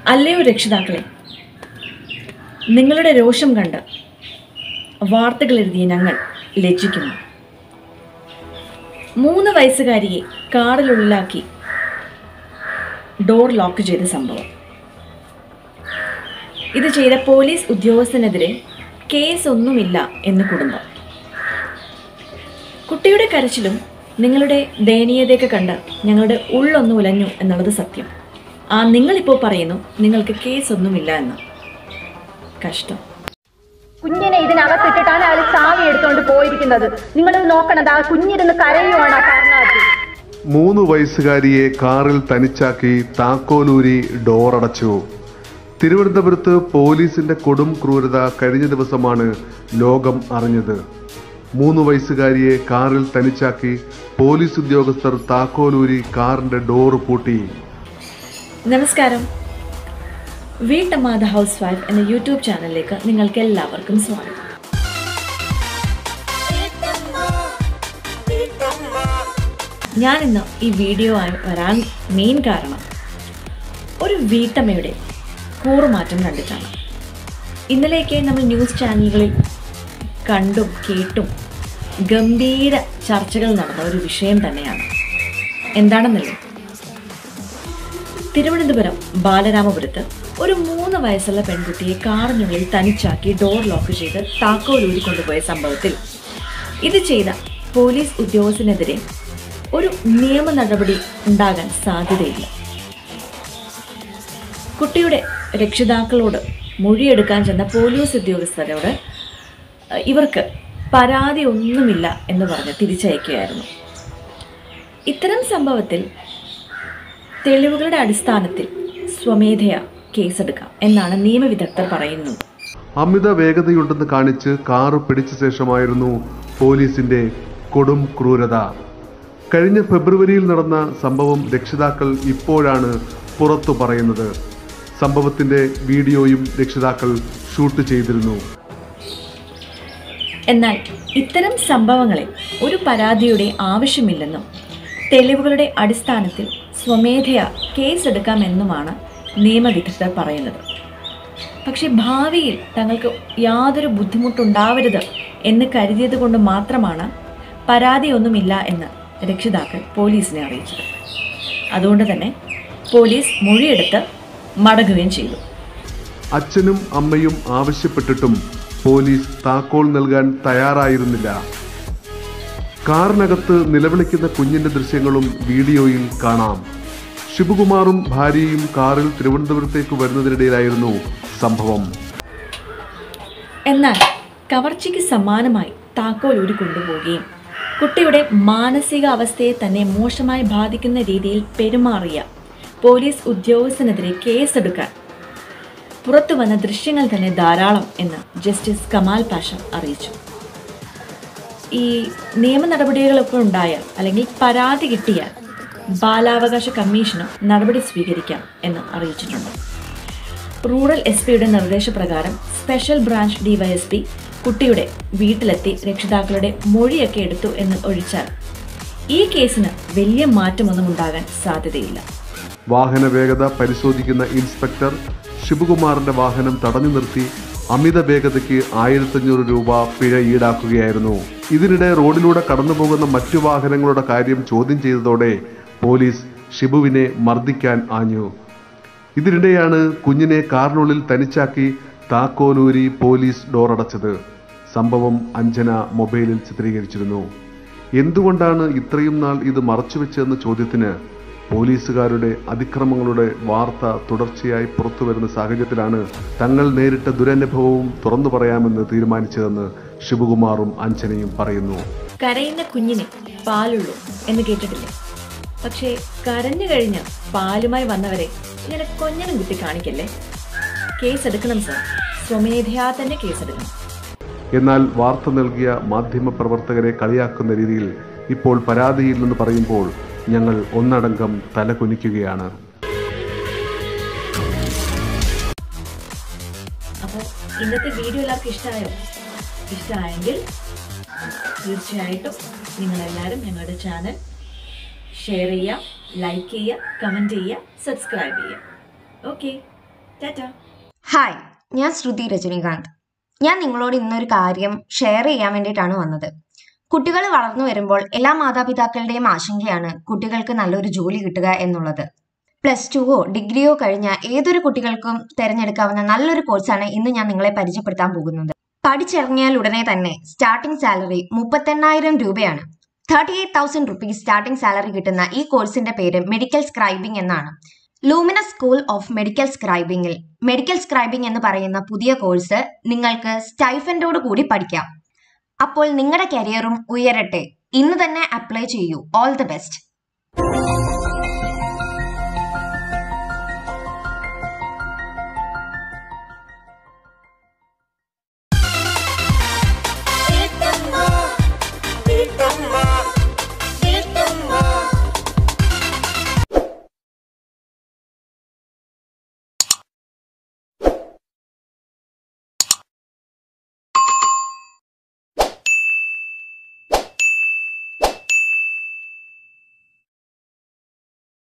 അല്ലയോ രക്ഷിതാക്കളെ നിങ്ങളുടെ രോഷം കണ്ട് വാർത്തകൾ എഴുതിയ ഞങ്ങൾ ലജ്ജിക്കുന്നു മൂന്ന് വയസ്സുകാരിയെ കാറിനുള്ളിലാക്കി ഡോർ ലോക്ക് ചെയ്ത സംഭവം ഇത് ചെയ്ത പോലീസ് ഉദ്യോഗസ്ഥനെതിരെ കേസൊന്നുമില്ല എന്ന് കുടുംബം കുട്ടിയുടെ കരച്ചിലും നിങ്ങളുടെ ദയനീയതയൊക്കെ കണ്ട് ഞങ്ങളുടെ ഉള്ളൊന്ന് ഉലഞ്ഞു എന്നുള്ളത് സത്യം ആ നിങ്ങളിപ്പോൾ പറയുന്നു നിങ്ങൾക്ക് കേസൊന്നുമില്ല എന്ന് കഷ്ടം കുഞ്ഞിനെ ഇതിനകത്തിട്ടിട്ടാണ് അയാൾ ചാവി എടുത്തുകൊണ്ട് പോയിരിക്കുന്നത് നിങ്ങൾ നോക്കണത് ആ കുഞ്ഞിരുന്ന് കരയുവാണ് ആ കാരണത്തിൽ മൂന്ന് വയസ്സുകാരിയെ കാറിൽ തനിച്ചാക്കി താക്കോലൂരി ഡോറടച്ചു തിരുവനന്തപുരത്ത് പോലീസിന്റെ കൊടും ക്രൂരത കഴിഞ്ഞ ദിവസമാണ് ലോകം അറിഞ്ഞത് മൂന്ന് വയസ്സുകാരിയെ കാറിൽ തനിച്ചാക്കി പോലീസ് ഉദ്യോഗസ്ഥർ താക്കോലൂരി കാറിന്റെ ഡോറ് പൂട്ടി നമസ്കാരം വീട്ടമ്മ ദ ഹൗസ് വൈഫ് എന്ന യൂട്യൂബ് ചാനലിലേക്ക് നിങ്ങൾക്ക് എല്ലാവർക്കും സ്വാഗതം ഞാൻ ഇന്ന് ഈ വീഡിയോ ആയി വരാൻ മെയിൻ കാരണം ഒരു വീട്ടമ്മയുടെ കൂറുമാറ്റം കണ്ടിട്ടാണ് ഇന്നലെയൊക്കെ നമ്മൾ ന്യൂസ് ചാനലുകളിൽ കണ്ടും കേട്ടും ഗംഭീര ചർച്ചകൾ നടന്ന ഒരു വിഷയം തന്നെയാണ് എന്താണെന്നല്ലേ തിരുവനന്തപുരം ബാലരാമപുരത്ത് ഒരു മൂന്ന് വയസ്സുള്ള പെൺകുട്ടിയെ കാറിനുള്ളിൽ തനിച്ചാക്കി ഡോർ ലോക്ക് ചെയ്ത് താക്കോലൂരി കൊണ്ടുപോയ സംഭവത്തിൽ ഇത് ചെയ്ത പോലീസ് ഉദ്യോഗസ്ഥനെതിരെ ഒരു നിയമ നടപടി ഉണ്ടാകാൻ സാധ്യതയില്ല കുട്ടിയുടെ രക്ഷിതാക്കളോട് മൊഴിയെടുക്കാൻ ചെന്ന പോലീസ് ഉദ്യോഗസ്ഥരോട് അഹ്, ഇവർക്ക് പരാതി ഒന്നുമില്ല എന്ന് പറഞ്ഞ് തിരിച്ചയക്കുകയായിരുന്നു ഇത്തരം സംഭവത്തിൽ തെളിവുകളുടെ അടിസ്ഥാനത്തിൽ സ്വമേധയാ കേസെടുക്കാം എന്നാണ് നിയമവിദഗ്ധർ പറയുന്നത് അമിത വേഗതയുണ്ടെന്ന് കാണിച്ച് കാറ് പിടിച്ച ശേഷമായിരുന്നു പോലീസിന്റെ കൊടും ക്രൂരത കഴിഞ്ഞ ഫെബ്രുവരിയിൽ നടന്ന സംഭവം രക്ഷിതാക്കൾ ഇപ്പോഴാണ് പുറത്തു പറയുന്നത് സംഭവത്തിന്റെ വീഡിയോയും രക്ഷിതാക്കൾ ഷൂട്ട് ചെയ്തിരുന്നു എന്നാൽ ഇത്തരം സംഭവങ്ങളിൽ ഒരു പരാതിയുടെ ആവശ്യമില്ലെന്നും തെളിവുകളുടെ അടിസ്ഥാനത്തിൽ സ്വമേധയാ കേസെടുക്കാമെന്നുമാണ് നിയമവിദഗ്ധർ പറയുന്നത് പക്ഷേ ഭാവിയിൽ തങ്ങൾക്ക് യാതൊരു ബുദ്ധിമുട്ടുണ്ടാവരുത് എന്ന് കരുതിയത് കൊണ്ട് മാത്രമാണ് പരാതിയൊന്നുമില്ല എന്ന് രക്ഷിതാക്കൾ പോലീസിനെ അറിയിച്ചത് അതുകൊണ്ട് തന്നെ പോലീസ് മൊഴിയെടുത്ത് മടങ്ങുകയും ചെയ്തു അച്ഛനും അമ്മയും ആവശ്യപ്പെട്ടിട്ടും പോലീസ് താക്കോൽ നൽകാൻ തയ്യാറായിരുന്നില്ല കാറിനകത്ത് നിലവിളിക്കുന്ന കുഞ്ഞിന്റെ ദൃശ്യങ്ങളും വീഡിയോയിൽ കാണാം ശിവകുമാറും ഭാര്യയും കാറിൽ തിരുവനന്തപുരത്തേക്ക് വരുന്നതിനിടയിലായിരുന്നു സംഭവം എന്നാൽ കവർച്ചയ്ക്ക് സമാനമായി താക്കോൽ ഊരി കൊണ്ടുപോവുകയും കുട്ടിയുടെ മാനസിക അവസ്ഥയെ തന്നെ മോശമായി ബാധിക്കുന്ന രീതിയിൽ പെരുമാറിയ പോലീസ് ഉദ്യോഗസ്ഥനെതിരെ കേസെടുക്കാൻ പുറത്തു വന്ന ദൃശ്യങ്ങൾ തന്നെ ധാരാളം എന്ന് ജസ്റ്റിസ് കമാൽ പാഷ അറിയിച്ചു ഈ നിയമ നടപടികളൊക്കെ ഉണ്ടായാൽ അല്ലെങ്കിൽ പരാതി കിട്ടിയാൽ ബാലാവകാശ കമ്മീഷന് നടപടി സ്വീകരിക്കാം എന്ന് അറിയിച്ചിട്ടുണ്ട് റൂറൽ എസ് പിയുടെ നിർദ്ദേശപ്രകാരം സ്പെഷ്യൽ ബ്രാഞ്ച് ഡിവൈഎസ്പി കുട്ടിയുടെ വീട്ടിലെത്തി രക്ഷിതാക്കളുടെ മൊഴിയൊക്കെ എടുത്തു എന്ന് ഒഴിച്ചാൽ ഈ കേസിന് വലിയ മാറ്റമൊന്നും ഉണ്ടാകാൻ സാധ്യതയില്ല വാഹന വേഗത പരിശോധിക്കുന്ന ഇൻസ്പെക്ടർ ശിവകുമാറിന്റെ വാഹനം തടഞ്ഞു നിർത്തി അമിത വേഗതയ്ക്ക് ആയിരത്തഞ്ഞൂറ് രൂപ പിഴ ഈടാക്കുകയായിരുന്നു ഇതിനിടെ റോഡിലൂടെ കടന്നുപോകുന്ന മറ്റു വാഹനങ്ങളുടെ കാര്യം ചോദ്യം ചെയ്തതോടെ പോലീസ് ഷിബുവിനെ മർദ്ദിക്കാൻ ആഞ്ഞു ഇതിനിടെയാണ് കുഞ്ഞിനെ കാറിനുള്ളിൽ തനിച്ചാക്കി താക്കോലൂരി പോലീസ് ഡോറടച്ചത് സംഭവം അഞ്ജന മൊബൈലിൽ ചിത്രീകരിച്ചിരുന്നു എന്തുകൊണ്ടാണ് ഇത്രയും നാൾ ഇത് മറച്ചുവെച്ചെന്ന ചോദ്യത്തിന് പോലീസുകാരുടെ അതിക്രമങ്ങളുടെ വാർത്ത തുടർച്ചയായി പുറത്തുവരുന്ന സാഹചര്യത്തിലാണ് തങ്ങൾ നേരിട്ട ദുരനുഭവവും തുറന്നു പറയാമെന്ന് തീരുമാനിച്ചതെന്ന് ശിവകുമാറും അഞ്ജനയും പറയുന്നു കരയുന്ന കുഞ്ഞിന് പാലുള്ളൂ എന്ന് കേട്ടിട്ടില്ലേ പക്ഷേ കരഞ്ഞു കഴിഞ്ഞ് പാലുമായി വന്നവരെ ഇങ്ങനെ കൊഞ്ഞനും കുത്തി കാണിക്കല്ലേ കേസെടുക്കണം സർ സ്വമേധയാ തന്നെ കേസെടുക്കണം എന്നാൽ വാർത്ത നൽകിയ മാധ്യമപ്രവർത്തകരെ കളിയാക്കുന്ന രീതിയിൽ ഇപ്പോൾ പരാതിയിൽ നിന്ന് പറയുമ്പോൾ ഞങ്ങൾ ഒന്നടങ്കം തലകുനിക്കുകയാണ് അപ്പോൾ ഇന്നത്തെ വീഡിയോ എല്ലാവർക്കും ഇഷ്ടമായോ ഇഷ്ടമായെങ്കിൽ തീർച്ചയായിട്ടും നിങ്ങളെല്ലാവരും ഞങ്ങളുടെ ചാനൽ ഷെയർ ചെയ്യുക ലൈക്ക് ചെയ്യുക കമൻറ്റ് ചെയ്യുക സബ്സ്ക്രൈബ് ചെയ്യുക ഓക്കെ ടാറ്റാ ഹായ് ഞാൻ ശ്രുതി രജനീകാന്ത് ഞാൻ നിങ്ങളോട് ഇന്നൊരു കാര്യം ഷെയർ ചെയ്യാൻ വേണ്ടിയിട്ടാണ് വന്നത് കുട്ടികൾ വളർന്നു വരുമ്പോൾ എല്ലാ മാതാപിതാക്കളുടെയും ആശങ്കയാണ് കുട്ടികൾക്ക് നല്ലൊരു ജോലി കിട്ടുക എന്നുള്ളത് പ്ലസ് ടുവോ ഡിഗ്രിയോ കഴിഞ്ഞ ഏതൊരു കുട്ടികൾക്കും തിരഞ്ഞെടുക്കാവുന്ന നല്ലൊരു കോഴ്സാണ് ഇന്ന് ഞാൻ നിങ്ങളെ പരിചയപ്പെടുത്താൻ പോകുന്നത് പഠിച്ചിറങ്ങിയാൽ ഉടനെ തന്നെ സ്റ്റാർട്ടിംഗ് സാലറി മുപ്പത്തെണ്ണായിരം രൂപയാണ് thirty eight thousand rupees starting salary കിട്ടുന്ന ഈ കോഴ്സിന്റെ പേര് മെഡിക്കൽ സ്ക്രൈബിംഗ് എന്നാണ് ലൂമിനസ് സ്കൂൾ ഓഫ് മെഡിക്കൽ സ്ക്രൈബിംഗിൽ മെഡിക്കൽ സ്ക്രൈബിംഗ് എന്ന് പറയുന്ന പുതിയ കോഴ്സ് നിങ്ങൾക്ക് സ്റ്റൈഫൻഡോട് കൂടി പഠിക്കാം അപ്പോൾ നിങ്ങളുടെ കരിയറും ഉയരട്ടെ ഇന്ന് തന്നെ അപ്ലൈ ചെയ്യൂ ഓൾ ദി ബെസ്റ്റ്